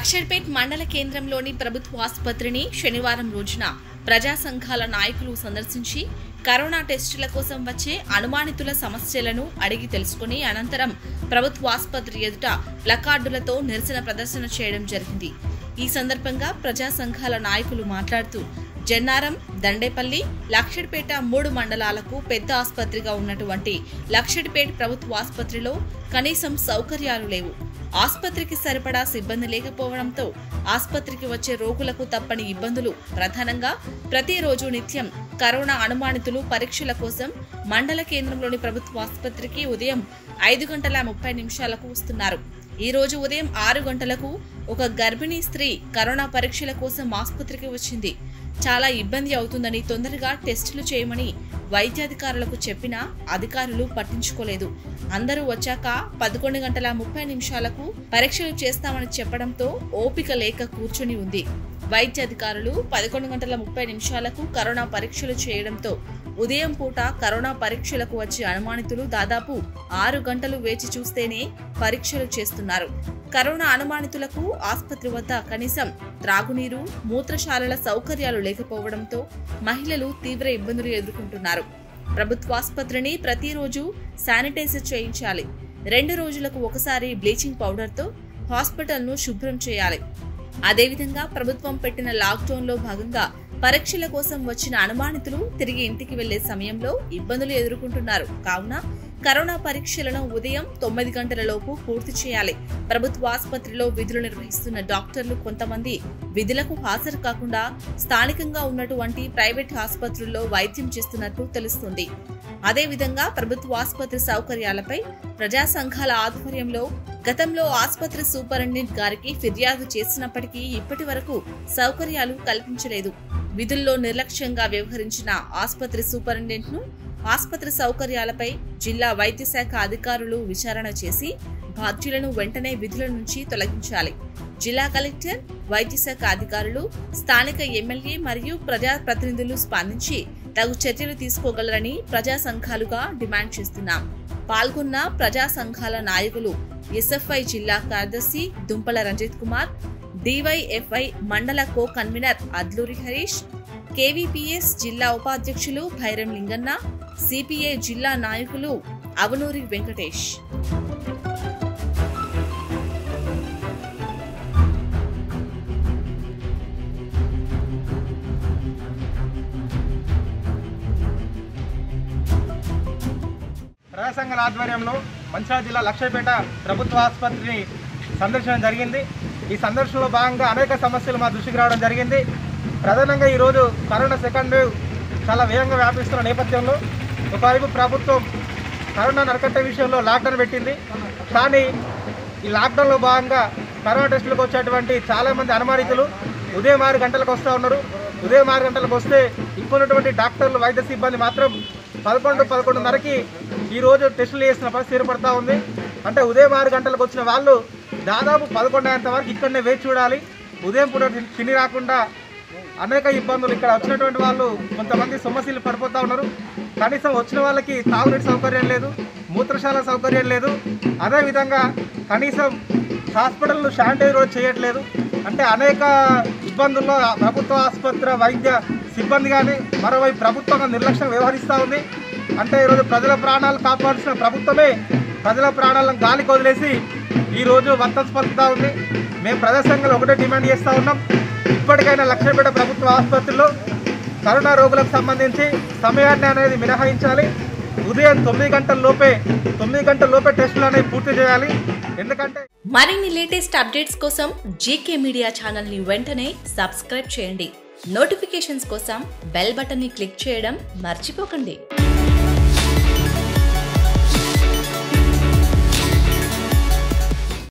లక్షర్పేట్ మండల కేంద్రంలోని ప్రభుత్వ ఆసుపత్రిని శనివారం రోజున ప్రజా సంఘాల నాయకులు సందర్శించి కరోనా టెస్టుల కోసం వచ్చే అనుమానితుల సమస్యలను అడిగి తెలుసుకుని అనంతరం ప్రభుత్వ ఆసుపత్రి ఎదుట ప్లకార్డులతో నిరసన ప్రదర్శన చేయడం జరిగింది ఈ సందర్భంగా ప్రజా సంఘాల నాయకులు మాట్లాడుతూ జన్నారం దండేపల్లి లక్షడిపేట మూడు మండలాలకు పెద్ద ఆసుపత్రిగా ఉన్నటువంటి లక్షడిపేట ప్రభుత్వ ఆసుపత్రిలో కనీసం సౌకర్యాలు లేవు ఆసుపత్రికి సరిపడా సిబ్బంది లేకపోవడంతో ఆసుపత్రికి వచ్చే రోగులకు తప్పని ఇబ్బందులు ప్రధానంగా ప్రతిరోజు నిత్యం కరోనా అనుమానితులు పరీక్షల కోసం మండల కేంద్రంలోని ప్రభుత్వ ఆసుపత్రికి ఉదయం ఐదు గంటల ముప్పై నిమిషాలకు వస్తున్నారు ఈ రోజు ఉదయం ఆరు గంటలకు ఒక గర్భిణీ స్త్రీ కరోనా పరీక్షల కోసం ఆసుపత్రికి వచ్చింది చాలా ఇబ్బంది అవుతుందని తొందరగా టెస్టులు చేయమని వైద్యాధికారులకు చెప్పినా అధికారులు పట్టించుకోలేదు అందరూ వచ్చాక పదకొండు గంటల ముప్పై నిమిషాలకు పరీక్షలు చేస్తామని చెప్పడంతో ఓపిక లేక కూర్చుని ఉంది వైద్యాధికారులు పదకొండు గంటల ముప్పై నిమిషాలకు కరోనా పరీక్షలు చేయడంతో ఉదయం పూట కరోనా పరీక్షలకు వచ్చే అనుమానితులు దాదాపు ఆరు గంటలు వేచి చూస్తేనే పరీక్షలు చేస్తున్నారు కరోనా అనుమానితులకు ఆసుపత్రి వద్ద కనీసం త్రాగునీరు మూత్రశాలల సౌకర్యాలు లేకపోవడంతో మహిళలు తీవ్ర ఇబ్బందులు ఎదుర్కొంటున్నారు ప్రభుత్వ ఆసుపత్రిని ప్రతిరోజు శానిటైజర్ చేయించాలి రెండు రోజులకు ఒకసారి బ్లీచింగ్ పౌడర్తో హాస్పిటల్ను శుభ్రం చేయాలి అదేవిధంగా ప్రభుత్వం పెట్టిన లాక్డౌన్లో భాగంగా పరీక్షల కోసం వచ్చిన అనుమానితులు తిరిగి ఇంటికి వెళ్లే సమయంలో ఇబ్బందులు ఎదుర్కొంటున్నారు కావున కరోనా పరీక్షలను ఉదయం తొమ్మిది గంటల లోపు పూర్తి చేయాలి ప్రభుత్వ ఆసుపత్రిలో విధులు నిర్వహిస్తున్న డాక్టర్లు కొంతమంది విధులకు హాజరు కాకుండా స్థానికంగా ఉన్నటువంటి ప్రైవేట్ ఆసుపత్రుల్లో వైద్యం చేస్తున్నట్టు తెలుస్తుంది అదేవిధంగా ప్రభుత్వ ఆసుపత్రి సౌకర్యాలపై ప్రజా సంఘాల ఆధ్వర్యంలో గతంలో ఆసుపత్రి సూపరింటెండెంట్ గారికి ఫిర్యాదు చేసినప్పటికీ ఇప్పటి వరకు సౌకర్యాలు కల్పించలేదు విధుల్లో నిర్లక్ష్యంగా వ్యవహరించిన ఆసుపత్రి సూపరింటెండెంట్ ను ఆసుపత్రి సౌకర్యాలపై జిల్లా వైద్య శాఖ అధికారులు విచారణ చేసి బాధ్యులను వెంటనే విధుల నుంచి తొలగించాలి జిల్లా కలెక్టర్ వైద్య శాఖ అధికారులు స్థానిక ఎమ్మెల్యే మరియు ప్రజా ప్రతినిధులు స్పందించి తగు చర్యలు తీసుకోగలరని ప్రజా సంఘాలుగా డిమాండ్ చేస్తున్నాం పాల్గొన్న ప్రజా సంఘాల నాయకులు ఎస్ఎఫ్ఐ జిల్లా కార్యదర్శి దుంపల రంజిత్ కుమార్ డివైఎఫ్ఐ మండల co convener Adluri Harish KVPS జిల్లా ఉపాధ్యక్షులు భైరం లింగన్న సిపిఐ జిల్లా నాయకులు అవనూరి వెంకటేష్ ప్రజా సంఘాల ఆధ్వర్యంలో మంచిర్యాల జిల్లా లక్షపేట ప్రభుత్వ ఆసుపత్రిని సందర్శన జరిగింది ఈ సందర్శనలో భాగంగా అనేక సమస్యలు మా దృష్టికి రావడం జరిగింది ప్రధానంగా ఈరోజు కరోనా సెకండ్ వేవ్ చాలా వేగంగా వ్యాపిస్తున్న నేపథ్యంలో ఒకవైపు ప్రభుత్వం కరోనా నరకట్టే విషయంలో లాక్డౌన్ పెట్టింది కానీ ఈ లాక్డౌన్లో భాగంగా కరోనా టెస్టులకు వచ్చేటువంటి చాలామంది అనుమానితులు ఉదయం ఆరు గంటలకు వస్తూ ఉన్నారు ఉదయం ఆరు గంటలకు వస్తే ఇప్పుడున్నటువంటి డాక్టర్లు వైద్య సిబ్బంది మాత్రం పదకొండు పదకొండున్నరకి ఈరోజు టెస్టులు చేసిన పరిస్థితి ఏర్పడతా ఉంది అంటే ఉదయం ఆరు గంటలకు వచ్చిన వాళ్ళు దాదాపు పదకొండు అయ్యేంత వరకు ఇక్కడనే వేచి చూడాలి ఉదయం పూట తిని- తిని రాకుండా అనేక ఇబ్బందులు ఇక్కడ వచ్చినటువంటి వాళ్ళు కొంతమంది సమస్యలు పడిపోతూ ఉన్నారు కనీసం వచ్చిన వాళ్ళకి తాగునీటి సౌకర్యం లేదు మూత్రశాల సౌకర్యం లేదు అదేవిధంగా కనీసం హాస్పిటల్ శానిటైజర్ కూడా చేయట్లేదు అంటే అనేక ఇబ్బందుల్లో ఆ ప్రభుత్వ ఆసుపత్రి వైద్య సిబ్బంది కానీ మరోవైపు ప్రభుత్వం నిర్లక్ష్యం వ్యవహరిస్తూ ఉంది అంటే ఈరోజు ప్రజల ప్రాణాలు కాపాడాల్సిన ప్రభుత్వమే ప్రజల ప్రాణాలను గాలికి వదిలేసి ఈరోజు వర్తస్ పలుకుతూ ఉంది మేము ప్రజా సంఘాలు ఒకటే డిమాండ్ చేస్తూ ఉన్నాం ఇప్పటికైనా లక్ష్యపేట ప్రభుత్వ ఆసుపత్రిలో కరోనా రోగులకు సంబంధించి సమయాన్ని అనేది మినహాయించాలి ఉదయం తొమ్మిది గంటల లోపే తొమ్మిది గంటల లోపే టెస్టులు అనేవి పూర్తి చేయాలి ఎందుకంటే మరిన్ని లేటెస్ట్ అప్డేట్స్ కోసం జీకే మీడియా ఛానల్ ని వెంటనే సబ్స్క్రైబ్ చేయండి నోటిఫికేషన్స్ కోసం బెల్ బటన్ ని క్లిక్ చేయడం మర్చిపోకండి